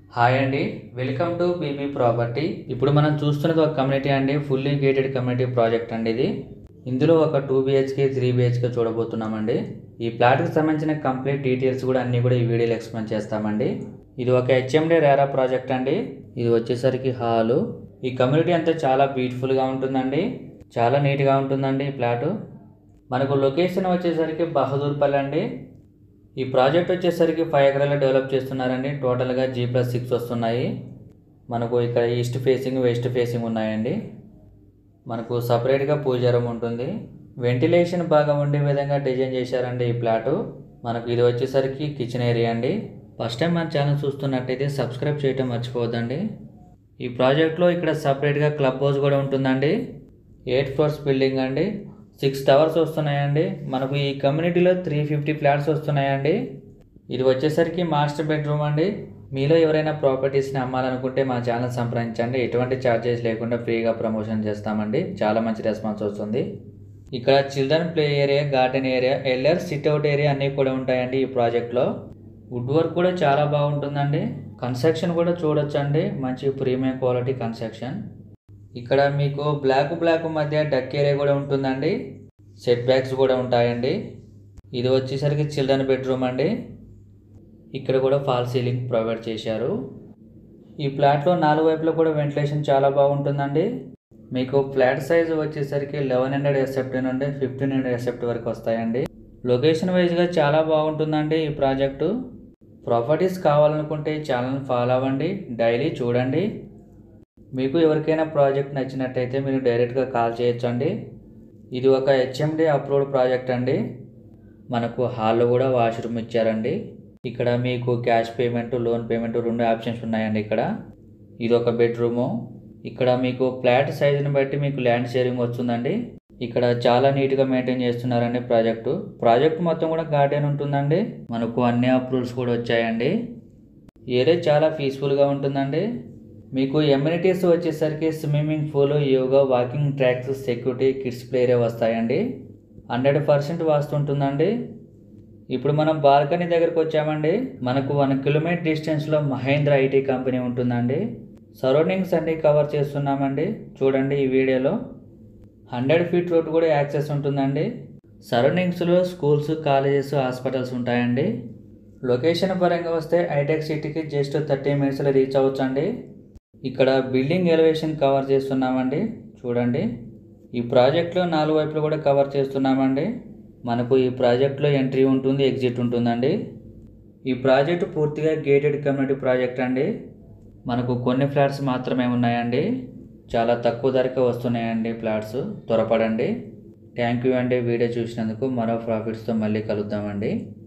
hi అండి welcome to BB property ఇప్పుడు మనం చూస్తున్నది ఒక కమ్యూనిటీ అండి ఫుల్లీ గేటెడ్ కమ్యూనిటీ ప్రాజెక్ట్ అండి ఇది ఇందులో ఒక టూ బిహెచ్కే త్రీ బిహెచ్కే చూడబోతున్నామండి ఈ ప్లాట్కి సంబంధించిన కంప్లీట్ డీటెయిల్స్ కూడా అన్నీ కూడా ఈ వీడియోలో ఎక్స్ప్లెయిన్ చేస్తామండి ఇది ఒక హెచ్ఎండి రేరా ప్రాజెక్ట్ అండి ఇది వచ్చేసరికి హాలు ఈ కమ్యూనిటీ అంతా చాలా బ్యూటిఫుల్గా ఉంటుందండి చాలా నీట్గా ఉంటుందండి ఈ ప్లాటు మనకు లొకేషన్ వచ్చేసరికి బహదూర్పల్లి అండి ఈ ప్రాజెక్ట్ వచ్చేసరికి ఫైవ్ ఎకరాలు డెవలప్ చేస్తున్నారండి టోటల్గా జీ ప్లస్ సిక్స్ వస్తున్నాయి మనకు ఇక్కడ ఈస్ట్ ఫేసింగ్ వెస్ట్ ఫేసింగ్ ఉన్నాయండి మనకు సపరేట్గా పూజారం ఉంటుంది వెంటిలేషన్ బాగా ఉండే విధంగా డిజైన్ చేశారండి ఈ ప్లాటు మనకు ఇది వచ్చేసరికి కిచెన్ ఏరియా అండి ఫస్ట్ టైం మన ఛానల్ చూస్తున్నట్టయితే సబ్స్క్రైబ్ చేయటం మర్చిపోవద్దండి ఈ ప్రాజెక్ట్లో ఇక్కడ సపరేట్గా క్లబ్ హౌస్ కూడా ఉంటుందండి ఎయిట్ ఫ్లోర్స్ బిల్డింగ్ అండి సిక్స్ టవర్స్ వస్తున్నాయండి మనకు ఈ కమ్యూనిటీలో త్రీ ఫిఫ్టీ ఫ్లాట్స్ వస్తున్నాయండి ఇది వచ్చేసరికి మాస్టర్ బెడ్రూమ్ అండి మీలో ఎవరైనా ప్రాపర్టీస్ని అమ్మాలనుకుంటే మా ఛానల్ సంప్రదించండి ఎటువంటి ఛార్జెస్ లేకుండా ఫ్రీగా ప్రమోషన్ చేస్తామండి చాలా మంచి రెస్పాన్స్ వస్తుంది ఇక్కడ children play area garden area LR sit out area అన్నీ కూడా ఉంటాయండి ఈ ప్రాజెక్ట్లో వుడ్ వర్క్ కూడా చాలా బాగుంటుందండి కన్స్ట్రక్షన్ కూడా చూడొచ్చండి మంచి ప్రీమియం క్వాలిటీ కన్స్ట్రక్షన్ ఇక్కడ మీకు బ్లాక్ బ్లాక్ మధ్య డక్ ఏరియా కూడా ఉంటుందండి సెట్ బ్యాక్స్ కూడా ఉంటాయండి ఇది వచ్చేసరికి చిల్డ్రన్ బెడ్రూమ్ అండి ఇక్కడ కూడా ఫాల్ సీలింగ్ ప్రొవైడ్ చేశారు ఈ ఫ్లాట్లో నాలుగు వైపులో కూడా వెంటిలేషన్ చాలా బాగుంటుందండి మీకు ఫ్లాట్ సైజ్ వచ్చేసరికి లెవెన్ హండ్రెడ్ ఎసెప్ట్ నుండి ఫిఫ్టీన్ హండ్రెడ్ ఎసెప్ట్ వరకు వస్తాయండి లొకేషన్ వైజ్గా చాలా బాగుంటుందండి ఈ ప్రాజెక్టు ప్రాపర్టీస్ కావాలనుకుంటే ఈ ఛానల్ని ఫాలో అవ్వండి డైలీ చూడండి మీకు ఎవరికైనా ప్రాజెక్ట్ నచ్చినట్టయితే మీరు డైరెక్ట్గా కాల్ చేయొచ్చండి ఇది ఒక హెచ్ఎండి అప్రూవ్డ్ ప్రాజెక్ట్ అండి మనకు హాల్లో కూడా వాష్రూమ్ ఇచ్చారండి ఇక్కడ మీకు క్యాష్ పేమెంట్ లోన్ పేమెంట్ రెండు ఆప్షన్స్ ఉన్నాయండి ఇక్కడ ఇది ఒక బెడ్రూము ఇక్కడ మీకు ఫ్లాట్ సైజుని బట్టి మీకు ల్యాండ్ షేరింగ్ వస్తుందండి ఇక్కడ చాలా నీట్గా మెయింటైన్ చేస్తున్నారండి ప్రాజెక్టు ప్రాజెక్ట్ మొత్తం కూడా గార్డెన్ ఉంటుందండి మనకు అన్ని అప్రూవల్స్ కూడా వచ్చాయండి ఏరియా చాలా పీస్ఫుల్గా ఉంటుందండి మీకు ఎమ్యూనిటీస్ వచ్చేసరికి swimming pool yoga walking tracks security kids play area వస్తాయండి హండ్రెడ్ పర్సెంట్ వాస్తుంటుందండి ఇప్పుడు మనం బాల్కనీ దగ్గరకు వచ్చామండి మనకు వన్ కిలోమీటర్ డిస్టెన్స్లో మహేంద్ర ఐటీ కంపెనీ ఉంటుందండి సరౌండింగ్స్ అన్నీ కవర్ చేస్తున్నామండి చూడండి ఈ వీడియోలో హండ్రెడ్ ఫీట్ రోడ్ కూడా యాక్సెస్ ఉంటుందండి సరౌండింగ్స్లో స్కూల్స్ కాలేజెస్ హాస్పిటల్స్ ఉంటాయండి లొకేషన్ పరంగా వస్తే హైటెక్ సిటీకి జస్ట్ థర్టీ మినిట్స్లో రీచ్ అవ్వచ్చండి ఇక్కడ బిల్డింగ్ ఎలివేషన్ కవర్ చేస్తున్నామండి చూడండి ఈ ప్రాజెక్ట్లో నాలుగు వైపులు కూడా కవర్ చేస్తున్నామండి మనకు ఈ ప్రాజెక్ట్లో ఎంట్రీ ఉంటుంది ఎగ్జిట్ ఉంటుందండి ఈ ప్రాజెక్టు పూర్తిగా గేటెడ్ కమ్యూనిటీ ప్రాజెక్ట్ అండి మనకు కొన్ని ఫ్లాట్స్ మాత్రమే ఉన్నాయండి చాలా తక్కువ ధరకే వస్తున్నాయండి ఫ్లాట్స్ త్వరపడండి థ్యాంక్ యూ అండి వీడియో చూసినందుకు మరో ప్రాఫిట్స్తో మళ్ళీ కలుద్దామండి